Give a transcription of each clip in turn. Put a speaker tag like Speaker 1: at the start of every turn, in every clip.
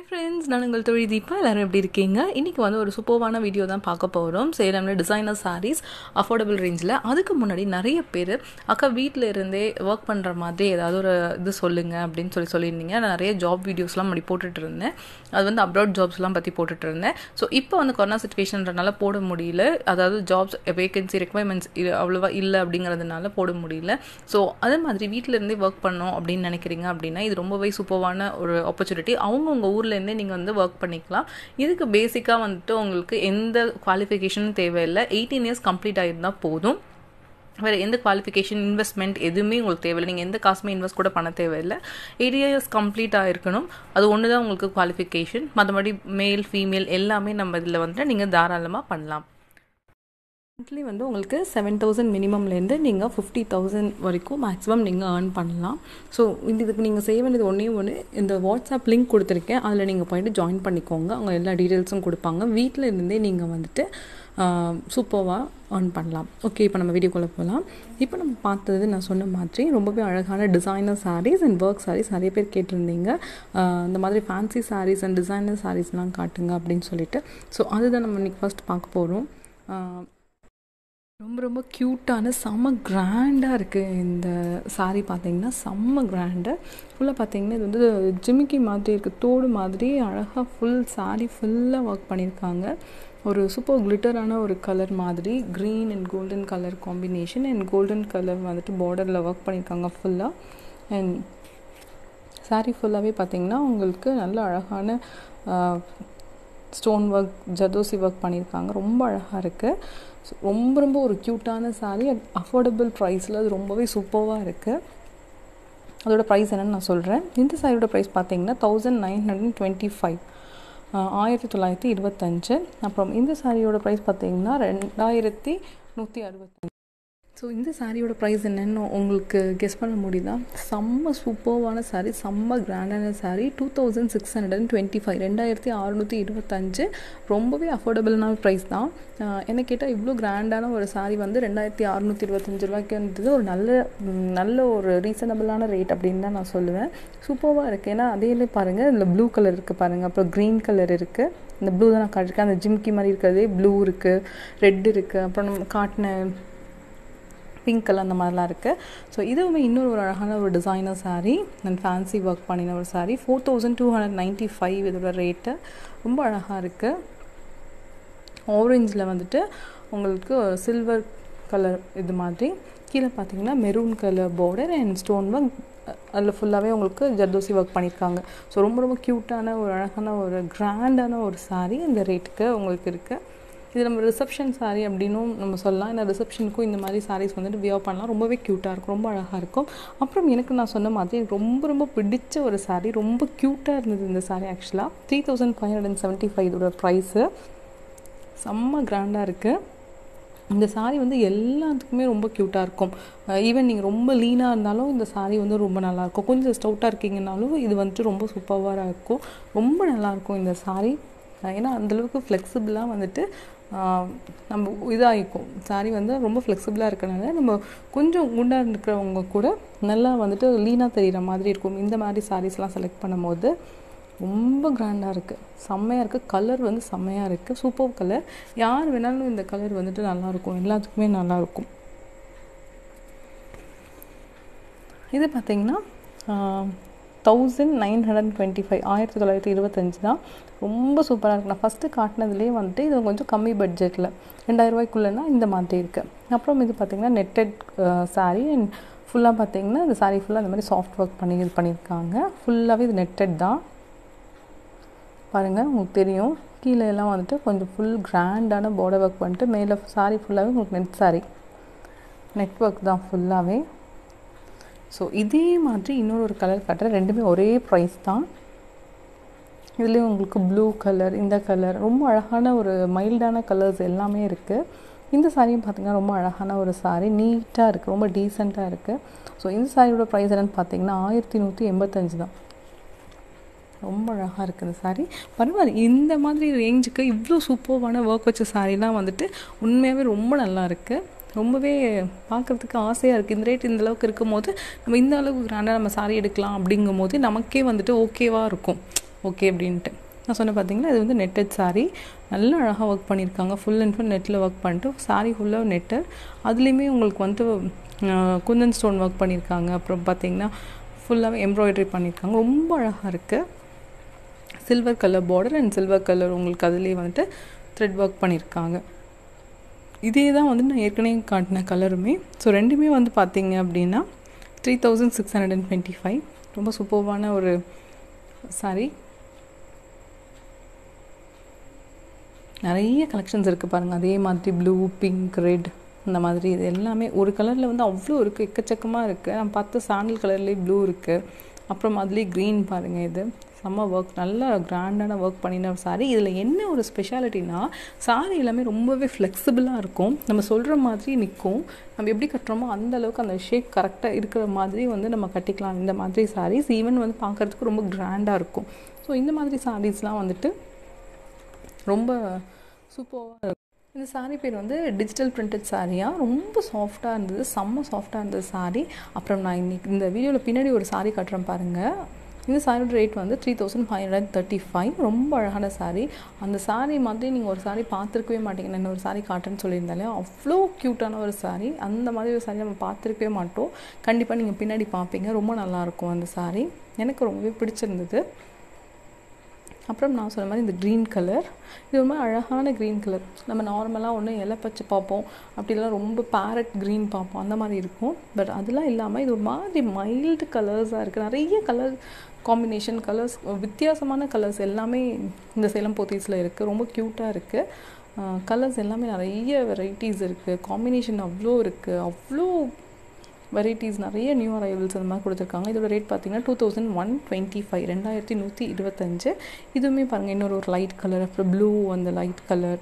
Speaker 1: hi friends நான் உங்கள் தொழில் தீபா எல்லோரும் எப்படி இருக்கீங்க இன்றைக்கி வந்து ஒரு சூப்பர்வான வீடியோ தான் பார்க்க போகிறோம் சேலமில் டிசைனர் சாரீஸ் அஃபோர்டபுள் ரேஞ்சில் அதுக்கு முன்னாடி நிறைய பேர் அக்கா வீட்டில் இருந்தே ஒர்க் பண்ணுற மாதிரி ஏதாவது ஒரு இது சொல்லுங்கள் அப்படின்னு சொல்லி சொல்லியிருந்தீங்க நான் நிறைய ஜாப் வீடியோஸ்லாம் முன்னாடி போட்டுட்டு இருந்தேன் அது வந்து அப்ராட் ஜாப்ஸ்லாம் பற்றி போட்டுட்டு இருந்தேன் ஸோ இப்போ வந்து கொரோனா சுச்சுவேஷன்றனால போட முடியல அதாவது ஜாப்ஸ் வேகன்சி ரெக்குவயர்மெண்ட்ஸ் அவ்வளோவா இல்லை அப்படிங்கிறதுனால போட முடியல ஸோ அதே மாதிரி வீட்டில் இருந்தே ஒர்க் பண்ணோம் அப்படின்னு நினைக்கிறீங்க அப்படின்னா இது ரொம்பவே சூப்பர்வான ஒரு ஆப்பர்ச்சுனிட்டி அவங்கவுங்க ஊர்லேருந்தே நீங்கள் வந்து ஒர்க் பண்ணிக்கலாம் இதுக்கு பேசிக்காக வந்துட்டு உங்களுக்கு எந்த குவாலிஃபிகேஷனும் தேவையில்லை எயிட்டீன் இயர்ஸ் கம்ப்ளீட் ஆகிருந்தால் போதும் வேறு எந்த குவாலிஃபிகேஷன் இன்வெஸ்ட்மெண்ட் எதுவுமே உங்களுக்கு தேவையில்லை நீங்கள் எந்த காசுமே இன்வெஸ்ட் கூட பண்ண தேவையில்லை எயிட் இயர்ஸ் கம்ப்ளீட் ஆகிருக்கணும் அது ஒன்று தான் உங்களுக்கு குவாலிஃபிகேஷன் மற்றபடி மேல் ஃபீமேல் எல்லாமே நம்ம இதில் வந்துட்டு நீங்கள் தாராளமாக பண்ணலாம் மந்த்லி வந்து உங்களுக்கு செவன் தௌசண்ட் மினிமம்லேருந்து நீங்கள் ஃபிஃப்டி தௌசண்ட் வரைக்கும் மேக்ஸிமம் நீங்கள் ஏர்ன் பண்ணலாம் ஸோ இதுக்கு நீங்கள் செய்ய வேண்டியது ஒன்றே ஒன்று இந்த வாட்ஸ்அப் லிங்க் கொடுத்துருக்கேன் அதில் நீங்கள் போயிட்டு ஜாயின் பண்ணிக்கோங்க அவங்க எல்லா டீட்டெயில்ஸும் கொடுப்பாங்க வீட்டில் இருந்தே நீங்கள் வந்துட்டு சூப்பராக ஏர்ன் பண்ணலாம் ஓகே இப்போ நம்ம வீடியோக்குள்ளே போகலாம் இப்போ நம்ம பார்த்தது நான் சொன்ன மாதிரி ரொம்பவே அழகான designer saris and work saris நிறைய பேர் கேட்டிருந்தீங்க இந்த மாதிரி ஃபேன்சி சாரீஸ் அண்ட் டிசைனர் சாரீஸ்லாம் காட்டுங்க அப்படின்னு சொல்லிட்டு ஸோ அதுதான் நம்ம இன்றைக்கி ஃபஸ்ட் பார்க்க போகிறோம் ரொம்ப ரொம்ப க்யூட்டான செம்ம கிராண்டாக இருக்குது இந்த சாரீ பார்த்தீங்கன்னா செம்ம கிராண்டு ஃபுல்லாக பார்த்தீங்கன்னா இது வந்து ஜிமிக்கி மாதிரி இருக்குது தோடு மாதிரி அழகாக ஃபுல் சாரீ ஃபுல்லாக ஒர்க் பண்ணியிருக்காங்க ஒரு சூப்பர் கிளிட்டரான ஒரு கலர் மாதிரி green and golden colour combination and golden colour வந்துட்டு பார்டரில் ஒர்க் பண்ணியிருக்காங்க ஃபுல்லாக அண்ட் சாரீ ஃபுல்லாகவே பார்த்திங்கன்னா உங்களுக்கு நல்ல அழகான ஸ்டோன் ஒர்க் ஜதோசி ஒர்க் பண்ணியிருக்காங்க ரொம்ப அழகாக இருக்குது ரொம்ப ரொம்ப ஒரு க்யூட்டான சாரீ அஃபோர்டபுள் ப்ரைஸில் அது ரொம்பவே சூப்பராக இருக்குது அதோட ப்ரைஸ் என்னென்னு நான் சொல்கிறேன் இந்த சாரியோட ப்ரைஸ் பார்த்தீங்கன்னா thousand nine hundred twenty five ஆயிரத்தி தொள்ளாயிரத்தி இருபத்தஞ்சு அப்புறம் இந்த சாரியோட ப்ரைஸ் பார்த்தீங்கன்னா ரெண்டாயிரத்தி நூற்றி அறுபத்தஞ்சு ஸோ இந்த சாரியோட ப்ரைஸ் என்னென்னு உங்களுக்கு கெஸ் பண்ண முடியுதா செம்ம சூப்பர்வான சாரீ செம்ம கிராண்டான sari two thousand six hundred and twenty five ரெண்டாயிரத்தி அறுநூற்றி இருபத்தஞ்சு ரொம்பவே அஃபோர்டபுளான ப்ரைஸ் தான் என்ன கேட்டால் இவ்வளோ கிராண்டான ஒரு சாரீ வந்து ரெண்டாயிரத்தி அறுநூற்றி இருபத்தஞ்சு ரூபாய்க்குன்றது ஒரு நல்ல நல்ல ஒரு ரீசனபிளான ரேட் அப்படின்னு தான் நான் சொல்லுவேன் சூப்பராக இருக்குது ஏன்னா அதே பாருங்கள் இதில் ப்ளூ கலர் இருக்குது பாருங்கள் அப்புறம் க்ரீன் கலர் இருக்குது இந்த ப்ளூ தான் நான் காட்டிருக்கேன் அந்த ஜிம்கி மாதிரி இருக்கிறதே ப்ளூ இருக்குது ரெட் இருக்குது அப்புறம் நம்ம காட்டின பிங்க் கலர் அந்த மாதிரிலாம் இருக்குது ஸோ இதுவுமே இன்னொரு ஒரு அழகான ஒரு designer sari and fancy work பண்ணின ஒரு sari four thousand two hundred ninety five இதோட ரேட்டு ரொம்ப அழகாக இருக்குது ஆரஞ்சில் வந்துட்டு உங்களுக்கு சில்வர் கலர் இது மாதிரி கீழே பார்த்தீங்கன்னா maroon colour border and stone work அதில் ஃபுல்லாகவே உங்களுக்கு ஜர்தோசி ஒர்க் பண்ணியிருக்காங்க ஸோ ரொம்ப ரொம்ப க்யூட்டான ஒரு அழகான ஒரு கிராண்டான ஒரு சாரீ இந்த ரேட்டுக்கு உங்களுக்கு இருக்குது இது நம்ம ரிசப்ஷன் சாரீ அப்படின்னும் நம்ம சொல்லலாம் இந்த ரிசப்ஷனுக்கும் இந்த மாதிரி சாரீஸ் வந்துட்டு வியர் பண்ணலாம் ரொம்பவே க்யூட்டாக இருக்கும் ரொம்ப அழகாக இருக்கும் அப்புறம் எனக்கு நான் சொன்ன மாதிரி ரொம்ப ரொம்ப பிடிச்ச ஒரு சாரீ ரொம்ப க்யூட்டாக இருந்தது இந்த சாரீ ஆக்சுவலாக three thousand five hundred and seventy five இதோட ப்ரைஸு செம்ம கிராண்டாக இருக்குது இந்த சாரீ வந்து எல்லாத்துக்குமே ரொம்ப க்யூட்டாக இருக்கும் ஈவன் நீங்கள் ரொம்ப லீனாக இருந்தாலும் இந்த சாரீ வந்து ரொம்ப நல்லாயிருக்கும் கொஞ்சம் ஸ்டவுட்டாக இருக்கீங்கனாலும் இது வந்துட்டு ரொம்ப சூப்பராக இருக்கும் ரொம்ப நல்லாயிருக்கும் இந்த சாரீ ஏன்னா அந்தளவுக்கு ஃப்ளெக்சிபிளாக வந்துட்டு நம்ம இதாகிக்கும் சாரீ வந்து ரொம்ப ஃப்ளெக்சிபிளாக இருக்கனால நம்ம கொஞ்சம் குண்டாக இருக்கிறவங்க கூட நல்லா வந்துட்டு லீனாக தெரிகிற மாதிரி இருக்கும் இந்த மாதிரி சாரீஸ்லாம் செலக்ட் பண்ணும்போது ரொம்ப கிராண்டாக இருக்குது செம்மையாக இருக்குது கலர் வந்து செம்மையாக இருக்குது சூப்பர் கலர் யார் வேணாலும் இந்த கலர் வந்துட்டு நல்லாயிருக்கும் எல்லாத்துக்குமே நல்லாயிருக்கும் இது பார்த்திங்கன்னா thousand nine hundred twenty five ஆயிரத்தி தொள்ளாயிரத்தி இருபத்தஞ்சு தான் ரொம்ப சூப்பராக இருக்குது நான் ஃபஸ்ட்டு காட்டினதுலேயே வந்துட்டு இது கொஞ்சம் கம்மி பட்ஜெட்டில் ரெண்டாயிரரூபாய்க்குள்ளேனா இந்த மாதிரி இருக்குது அப்புறம் இது பார்த்திங்கன்னா நெட்டட் சாரீ அண்ட் ஃபுல்லாக பார்த்திங்கன்னா இந்த சாரீ ஃபுல்லாக இந்த மாதிரி சாஃப்ட் ஒர்க் பண்ணி இது பண்ணியிருக்காங்க ஃபுல்லாகவே இது நெட்டட் தான் பாருங்கள் உங்களுக்கு தெரியும் கீழே எல்லாம் வந்துட்டு கொஞ்சம் ஃபுல் கிராண்டான பார்டர் ஒர்க் பண்ணிட்டு மேலே சாரீ ஃபுல்லாகவே உங்களுக்கு நெட் சாரீ நெட் ஒர்க் தான் ஃபுல்லாகவே ஸோ இதே மாதிரி இன்னொரு ஒரு கலர் காட்டுறேன் ரெண்டுமே ஒரே ப்ரைஸ் தான் இதுலேயும் உங்களுக்கு ப்ளூ கலர் இந்த கலர் ரொம்ப அழகான ஒரு மைல்டான கலர்ஸ் எல்லாமே இருக்குது இந்த சாரியும் பார்த்திங்கன்னா ரொம்ப அழகான ஒரு சாரீ நீட்டாக இருக்குது ரொம்ப டீசெண்டாக இருக்குது ஸோ இந்த சாரியோட ப்ரைஸ் என்னென்னு பார்த்தீங்கன்னா ஆயிரத்தி நூற்றி எண்பத்தஞ்சு தான் ரொம்ப அழகாக இருக்குது இந்த சாரீ பரவாயில்ல இந்த மாதிரி ரேஞ்சுக்கு இவ்வளோ சூப்பர்வான ஒர்க் வச்ச சாரீலாம் வந்துட்டு உண்மையாகவே ரொம்ப நல்லா இருக்குது ரொம்பவே பார்க்குறதுக்கு ஆசையாக இருக்குது இந்த ரேட் இந்த அளவுக்கு இருக்கும் போது நம்ம இந்த அளவுக்கு கிராண்டாக நம்ம சாரி எடுக்கலாம் அப்படிங்கும் போது நமக்கே வந்துட்டு ஓகேவாக இருக்கும் ஓகே அப்படின்ட்டு நான் சொன்ன பார்த்தீங்களா இது வந்து நெட்டட் சாரீ நல்லா அழகாக ஒர்க் பண்ணியிருக்காங்க ஃபுல் அண்ட் ஃபுல் நெட்டில் ஒர்க் பண்ணிட்டு சாரீ ஃபுல்லாக நெட்டு அதுலேயுமே உங்களுக்கு வந்து குந்தன் ஸ்டோன் ஒர்க் பண்ணியிருக்காங்க அப்புறம் பார்த்தீங்கன்னா ஃபுல்லாகவே எம்ப்ராய்டரி பண்ணியிருக்காங்க ரொம்ப அழகாக இருக்குது silver colour border and silver colour உங்களுக்கு அதுலேயே வந்துட்டு த்ரெட் ஒர்க் பண்ணியிருக்காங்க இதே தான் வந்து நான் ஏற்கனவே காட்டின கலருமே ஸோ ரெண்டுமே வந்து பார்த்தீங்க அப்படின்னா three thousand six hundred and twenty five ரொம்ப சூப்பர்வான ஒரு சாரீ நிறைய கலெக்ஷன்ஸ் இருக்குது பாருங்கள் அதே மாதிரி ப்ளூ பிங்க் ரெட் இந்த மாதிரி இது எல்லாமே ஒரு கலரில் வந்து அவ்வளோ இருக்குது எக்கச்சக்கமாக இருக்குது நான் பார்த்த சாண்டில் கலர்லேயே ப்ளூ இருக்குது அப்புறம் அதுலேயே க்ரீன் பாருங்கள் இது செம்ம ஒர்க் நல்லா கிராண்டான ஒர்க் பண்ணின சாரீ இதில் என்ன ஒரு ஸ்பெஷாலிட்டினா சாரீ எல்லாமே ரொம்பவே ஃப்ளெக்சிபிளாக இருக்கும் நம்ம சொல்கிற மாதிரி நிற்கும் நம்ம எப்படி கட்டுறோமோ அந்த அளவுக்கு அந்த ஷேப் கரெக்டாக இருக்கிற மாதிரி வந்து நம்ம கட்டிக்கலாம் இந்த மாதிரி சாரீஸ் ஈவன் வந்து பார்க்குறதுக்கு ரொம்ப கிராண்டாக இருக்கும் ஸோ இந்த மாதிரி சாரீஸ்லாம் வந்துட்டு ரொம்ப சூப்பராக இருக்கும் இந்த சாரீ பேர் வந்து டிஜிட்டல் பிரிண்டட் சாரியாக ரொம்ப சாஃப்டாக இருந்தது செம்ம சாஃப்டாக இருந்தது சாரீ அப்புறம் நான் இன்னைக்கு இந்த வீடியோவில் பின்னாடி ஒரு சாரீ கட்டுறேன் பாருங்கள் இந்த சாரியோட ரேட் வந்து three thousand five hundred thirty five ரொம்ப அழகான சாரீ அந்த சாரீ மாதிரி நீங்கள் ஒரு சாரீ பார்த்துருக்கவே மாட்டீங்க நான் ஒரு சாரீ காட்டுறேன்னு சொல்லியிருந்தாலே அவ்வளோ க்யூட்டான ஒரு சாரீ அந்த மாதிரி ஒரு சாரீ நம்ம பார்த்துருக்கவே மாட்டோம் கண்டிப்பாக நீங்கள் பின்னாடி பார்ப்பீங்க ரொம்ப நல்லாயிருக்கும் அந்த சாரீ எனக்கு ரொம்பவே பிடிச்சிருந்தது அப்புறம் நான் சொன்ன மாதிரி இந்த க்ரீன் கலர் இது ரொம்ப அழகான க்ரீன் கலர் நம்ம நார்மலாக ஒன்று இலை பச்சை பார்ப்போம் அப்படிலாம் ரொம்ப பேரட் க்ரீன் பார்ப்போம் அந்த மாதிரி இருக்கும் பட் அதெல்லாம் இல்லாமல் இது ஒரு மாதிரி மைல்டு கலர்ஸாக இருக்குது நிறைய கலர் காம்பினேஷன் கலர்ஸ் வித்தியாசமான கலர்ஸ் எல்லாமே இந்த சேலம் போத்தீஸில் இருக்குது ரொம்ப க்யூட்டாக இருக்குது கலர்ஸ் எல்லாமே நிறைய வெரைட்டிஸ் இருக்குது காம்பினேஷன் அவ்வளோ இருக்குது அவ்வளோ வெரைட்டிஸ் நிறைய நியூ அரைவல்ஸ் அந்த மாதிரி கொடுத்துருக்காங்க இதோட ரேட் பார்த்தீங்கன்னா two thousand one twenty five ரெண்டாயிரத்தி நூற்றி இருபத்தஞ்சு இதுவுமே பாருங்கள் இன்னொரு ஒரு லைட் கலர் அப்புறம் ப்ளூ அந்த லைட் கலர்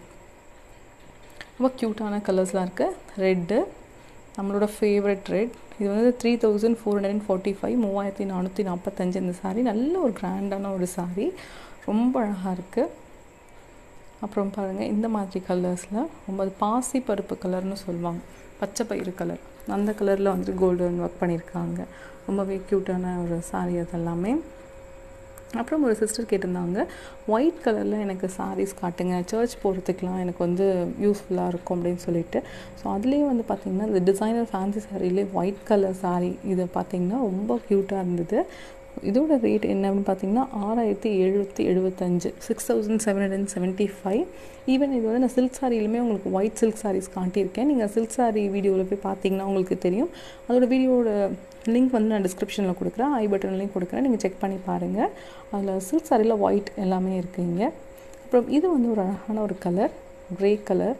Speaker 1: ரொம்ப க்யூட்டான கலர்ஸ்லாம் இருக்குது ரெட்டு நம்மளோட ஃபேவரட் ரெட் இது வந்து three thousand four hundred and forty five மூவாயிரத்தி நானூற்றி நாற்பத்தஞ்சு இந்த சாரீ நல்ல ஒரு கிராண்டான ஒரு சாரீ ரொம்ப அழகாக இருக்குது அப்புறம் பாருங்கள் இந்த மாதிரி கலர்ஸில் ரொம்ப அது பாசி பருப்பு கலர்னு சொல்லுவாங்க பச்சை பயிறு கலர் அந்த கலரில் வந்துட்டு கோல்டன் ஒர்க் பண்ணியிருக்காங்க ரொம்பவே க்யூட்டான ஒரு சாரீ அதெல்லாமே அப்புறம் ஒரு சிஸ்டர் கேட்டிருந்தாங்க ஒயிட் கலரில் எனக்கு சாரீஸ் காட்டுங்க சர்ச் போகிறதுக்கெலாம் எனக்கு வந்து யூஸ்ஃபுல்லாக இருக்கும் அப்படின்னு சொல்லிட்டு ஸோ அதுலேயே வந்து பார்த்திங்கன்னா இந்த டிசைனர் ஃபேன்சி சாரிலே ஒயிட் கலர் சாரீ இது பார்த்திங்கன்னா ரொம்ப க்யூட்டாக இருந்தது இதோட ரேட் என்ன அப்படின்னு பார்த்தீங்கன்னா ஆறாயிரத்தி எழுநூற்றி எழுபத்தஞ்சு six thousand seven hundred and seventy five even இது வந்து நான் சில்க் சாரியிலுமே உங்களுக்கு ஒயிட் சில்க் சாரீஸ் காட்டியிருக்கேன் நீங்கள் சில்க் சாரீ வீடியோவில் போய் பார்த்தீங்கன்னா உங்களுக்கு தெரியும் அதோட வீடியோட லிங்க் வந்து நான் டிஸ்கிரிப்ஷனில் கொடுக்குறேன் ஐ பட்டன்லேயும் கொடுக்குறேன் நீங்கள் செக் பண்ணி பாருங்கள் அதில் சில்க் சாரியில் ஒயிட் எல்லாமே இருக்குங்க அப்புறம் இது வந்து ஒரு அழகான ஒரு colour grey colour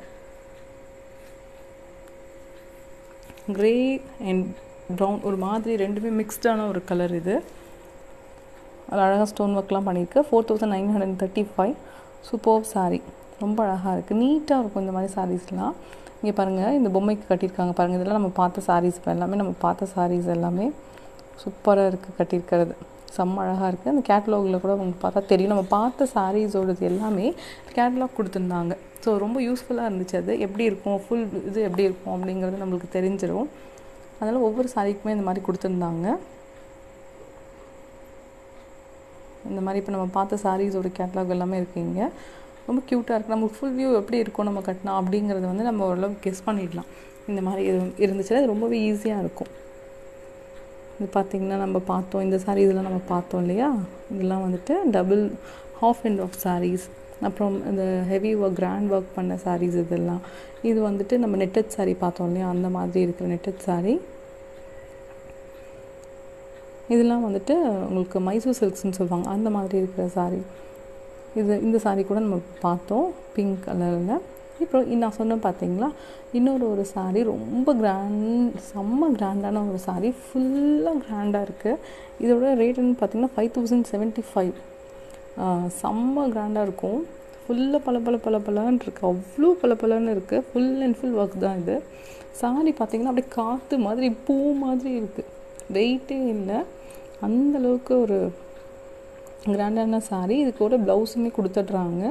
Speaker 1: grey and brown ஒரு மாதிரி ரெண்டுமே மிக்ஸ்டான ஒரு கலர் இது அது அழகாக ஸ்டோன் ஒர்க்லாம் பண்ணியிருக்கு four thousand nine hundred thirty five super sari ரொம்ப அழகாக இருக்குது நீட்டாக இருக்கும் இந்த மாதிரி சாரீஸ்லாம் இங்கே பாருங்கள் இந்த பொம்மைக்கு கட்டியிருக்காங்க பாருங்கள் இதெல்லாம் நம்ம பார்த்த சாரீஸ் இப்போ எல்லாமே நம்ம பார்த்த சாரீஸ் எல்லாமே சூப்பராக இருக்குது கட்டியிருக்கிறது செம்ம அழகாக இருக்குது அந்த கேட்லாகில் கூட உங்களுக்கு பார்த்தா தெரியும் நம்ம பார்த்த சாரீஸோடது எல்லாமே கேட்லாக் கொடுத்துருந்தாங்க ஸோ ரொம்ப யூஸ்ஃபுல்லாக இருந்துச்சு அது எப்படி இருக்கும் ஃபுல் இது எப்படி இருக்கும் அப்படிங்கிறது நம்மளுக்கு தெரிஞ்சிடும் அதனால் ஒவ்வொரு சாரீக்குமே இந்த மாதிரி கொடுத்துருந்தாங்க இந்த மாதிரி இப்போ நம்ம பார்த்த சாரீஸோட கேட்லாக் எல்லாமே இருக்குங்க ரொம்ப க்யூட்டாக இருக்குது நமக்கு ஃபுல் வியூ எப்படி இருக்கும் நம்ம கட்டினா அப்படிங்கிறத வந்து நம்ம ஓரளவு கெஸ் பண்ணிடலாம் இந்த மாதிரி இருந்துச்சுன்னா அது ரொம்பவே ஈஸியாக இருக்கும் இது பார்த்திங்கன்னா நம்ம பார்த்தோம் இந்த சாரீ இதெல்லாம் நம்ம பார்த்தோம் இல்லையா இதெல்லாம் வந்துட்டு double half and half saris அப்புறம் இந்த ஹெவி ஒர்க் கிராண்ட் ஒர்க் பண்ண சாரீஸ் இதெல்லாம் இது வந்துட்டு நம்ம நெட்டட் சாரீ பார்த்தோம் இல்லையா அந்த மாதிரி இருக்கிற நெட்டட் சாரீ இதெல்லாம் வந்துட்டு உங்களுக்கு மைசூர் சில்க்ஸ்னு சொல்லுவாங்க அந்த மாதிரி இருக்கிற சாரீ இது இந்த சாரீ கூட நம்ம பார்த்தோம் பிங்க் கலரில் இப்போ நான் சொன்னேன் பார்த்தீங்களா இன்னொரு ஒரு சாரீ ரொம்ப கிராண்ட் செம்ம கிராண்டான ஒரு சாரீ ஃபுல்லாக கிராண்டாக இருக்குது இதோட ரேட்டுன்னு பார்த்தீங்கன்னா ஃபைவ் தௌசண்ட் செவன்ட்டி ஃபைவ் செம்ம கிராண்டாக இருக்கும் ஃபுல்லாக பல பல பல பலன்னு இருக்குது அவ்வளோ பல பலன்னு இருக்குது ஃபுல் அண்ட் ஃபுல் ஒர்க் தான் இது சாரீ பார்த்திங்கன்னா அப்படியே காற்று மாதிரி பூ மாதிரி இருக்குது வெயிட்டே இல்லை அந்தளவுக்கு ஒரு கிராண்டான சாரீ இது கூட ப்ளவுஸுமே கொடுத்துட்றாங்க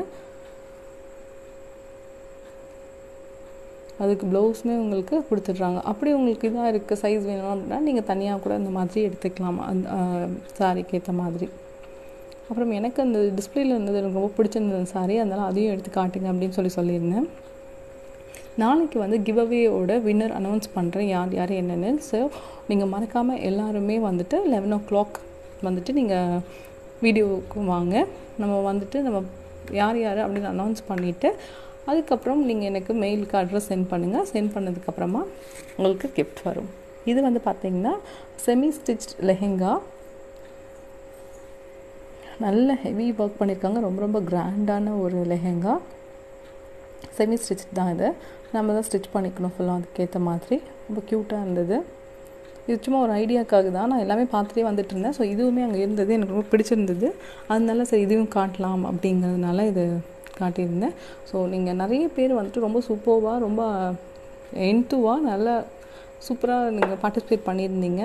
Speaker 1: அதுக்கு ப்ளவுஸுமே உங்களுக்கு கொடுத்துட்றாங்க அப்படி உங்களுக்கு இதாக இருக்குது சைஸ் வேணும் அப்படின்னா நீங்கள் தனியாக கூட அந்த மாதிரி எடுத்துக்கலாம் அந்த சாரீக்கு ஏற்ற மாதிரி அப்புறம் எனக்கு அந்த டிஸ்பிளேல இருந்தது எனக்கு ரொம்ப பிடிச்சிருந்தது சாரி அதனால் அதையும் எடுத்து காட்டுங்க அப்படின்னு சொல்லி சொல்லியிருந்தேன் நாளைக்கு வந்து கிவ் அவேயோட வின்னர் அனௌன்ஸ் பண்ணுறேன் யார் யார் என்னென்னு ஸோ நீங்கள் மறக்காமல் எல்லாருமே வந்துட்டு லெவன் ஓ கிளாக் வந்துட்டு நீங்கள் வீடியோவுக்கு வாங்க நம்ம வந்துட்டு நம்ம யார் யார் அப்படின்னு அனௌன்ஸ் பண்ணிவிட்டு அதுக்கப்புறம் நீங்கள் எனக்கு மெயிலுக்கு அட்ரஸ் சென்ட் பண்ணுங்கள் சென்ட் பண்ணதுக்கப்புறமா உங்களுக்கு கிஃப்ட் வரும் இது வந்து பார்த்திங்கன்னா செமி ஸ்டிச் லெஹெங்கா நல்ல ஹெவி ஒர்க் பண்ணியிருக்காங்க ரொம்ப ரொம்ப கிராண்டான ஒரு லெஹெங்கா செமி ஸ்டிச் தான் இது நம்ம தான் ஸ்டிச் பண்ணிக்கணும் ஃபுல்லாக அதுக்கேற்ற மாதிரி ரொம்ப க்யூட்டாக இருந்தது இது சும்மா ஒரு ஐடியாக்காக தான் நான் எல்லாமே பார்த்துட்டே வந்துட்டு இருந்தேன் ஸோ இதுவுமே அங்கே இருந்தது எனக்கு ரொம்ப பிடிச்சிருந்தது அதனால சரி இதுவும் காட்டலாம் அப்படிங்கிறதுனால இது காட்டியிருந்தேன் ஸோ நீங்கள் நிறைய பேர் வந்துட்டு ரொம்ப சூப்பர்வாக ரொம்ப என்த்துவாக நல்லா சூப்பராக நீங்கள் பார்ட்டிசிபேட் பண்ணியிருந்தீங்க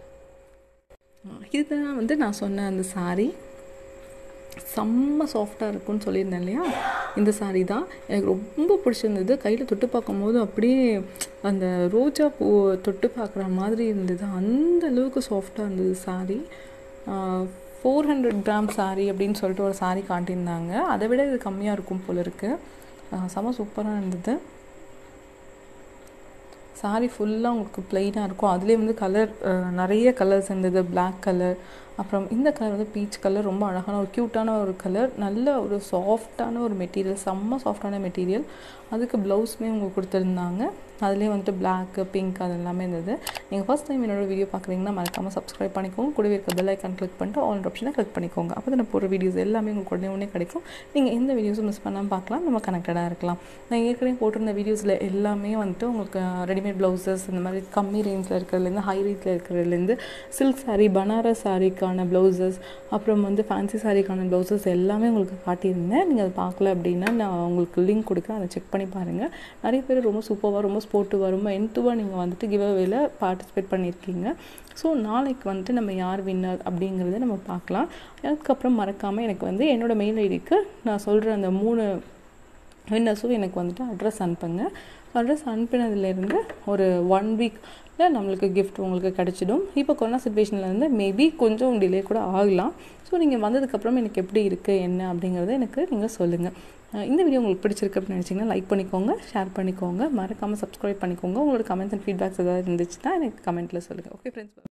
Speaker 1: இதுதான் வந்து நான் சொன்ன அந்த சாரீ செம்ம சாஃப்டாக இருக்கும்னு சொல்லியிருந்தேன் இல்லையா இந்த சாரீ தான் எனக்கு ரொம்ப பிடிச்சிருந்தது கையில் தொட்டு பார்க்கும்போது அப்படியே அந்த ரோஜா பூ தொட்டு பார்க்குற மாதிரி இருந்தது அந்த அளவுக்கு சாஃப்டாக இருந்தது sari four hundred gram sari அப்படின்னு சொல்லிட்டு ஒரு சாரீ காட்டியிருந்தாங்க அதை விட இது கம்மியாக இருக்கும் போல இருக்குது செம்ம சூப்பராக இருந்தது சாரீ ஃபுல்லாக உங்களுக்கு ப்ளைனாக இருக்கும் அதுலேயே வந்து கலர் நிறைய கலர்ஸ் இருந்தது பிளாக் கலர் அப்புறம் இந்த கலர் வந்து பீச் கலர் ரொம்ப அழகான ஒரு க்யூட்டான ஒரு கலர் நல்ல ஒரு சாஃப்டான ஒரு மெட்டீரியல் செம்ம சாஃப்டான மெட்டீரியல் அதுக்கு ப்ளவுஸுமே உங்களுக்கு கொடுத்துருந்தாங்க அதுலேயே வந்துட்டு பிளாக்கு பிங்க் அது எல்லாமே இருந்தது நீங்கள் ஃபஸ்ட் டைம் என்னோட வீடியோ பார்க்குறீங்கன்னா மறக்காமல் சப்ஸ்கிரைப் பண்ணிக்கோங்க கூடவே இருக்க பெல் ஐக்கான் கிளிக் பண்ணிட்டு ஆல் ஆப்ஷனை கிளிக் பண்ணிக்கோங்க அப்போ தான் நான் போகிற வீடியோஸ் எல்லாமே உங்களுக்கு உடனே உடனே கிடைக்கும் நீங்கள் எந்த வீடியோஸும் மிஸ் பண்ணாமல் பார்க்கலாம் நம்ம கனெக்டடாக இருக்கலாம் நான் ஏற்கனவே போட்டிருந்த வீடியோஸில் எல்லாமே வந்துட்டு உங்களுக்கு ரெடிமேட் ப்ளவுசஸ் இந்த மாதிரி கம்மி ரேஞ்சில் இருக்கிறதுலேருந்து ஹை ரேஞ்சில் இருக்கிறதுலேருந்து சில்க் சாரீ பனாரஸ் சாரீக்கான ப்ளவுசஸ் அப்புறம் வந்து ஃபேன்சி சாரீக்கான ப்ளவுசஸ் எல்லாமே உங்களுக்கு காட்டியிருந்தேன் நீங்கள் அதை பார்க்கல அப்படின்னா நான் உங்களுக்கு லிங்க் கொடுக்குறேன் அதை செக் பண்ணி பாருங்கள் நிறைய பேர் ரொம்ப சூப்பராக ரொம்ப ஸ்போர்ட்டிவாக ரொம்ப என்த்துவாக நீங்கள் வந்துட்டு கிவ் அவேல பார்ட்டிசிபேட் பண்ணியிருக்கீங்க ஸோ நாளைக்கு வந்துட்டு நம்ம யார் வின்னர் அப்படிங்கிறத நம்ம பார்க்கலாம் அதுக்கப்புறம் மறக்காமல் எனக்கு வந்து என்னோடய மெயில் ஐடிக்கு நான் சொல்கிற அந்த மூணு வின்னர்ஸும் எனக்கு வந்துட்டு அட்ரஸ் அனுப்புங்க அட்ரஸ் அனுப்பினதுலேருந்து ஒரு ஒன் வீக்கில் நம்மளுக்கு கிஃப்ட் உங்களுக்கு கிடச்சிடும் இப்போ கொரோனா சுச்சுவேஷனில் இருந்து மேபி கொஞ்சம் டிலே கூட ஆகலாம் ஸோ நீங்கள் வந்ததுக்கப்புறம் எனக்கு எப்படி இருக்குது என்ன அப்படிங்கிறத எனக்கு நீங்கள் சொல்லுங்கள் இந்த வீடியோ உங்களுக்கு பிடிச்சிருக்கு அப்படின்னு நினச்சிங்கன்னா லைக் பண்ணிக்கோங்க ஷேர் பண்ணிக்கோங்க மறக்காமல் சப்ஸ்கிரைப் பண்ணிக்கோங்க உங்களோட கமெண்ட்ஸ் அண்ட் ஃபீட்பேக்ஸ் ஏதாவது இருந்துச்சுன்னா எனக்கு கமெண்ட்டில் சொல்லுங்கள் ஓகே ஃப்ரெண்ட்ஸ்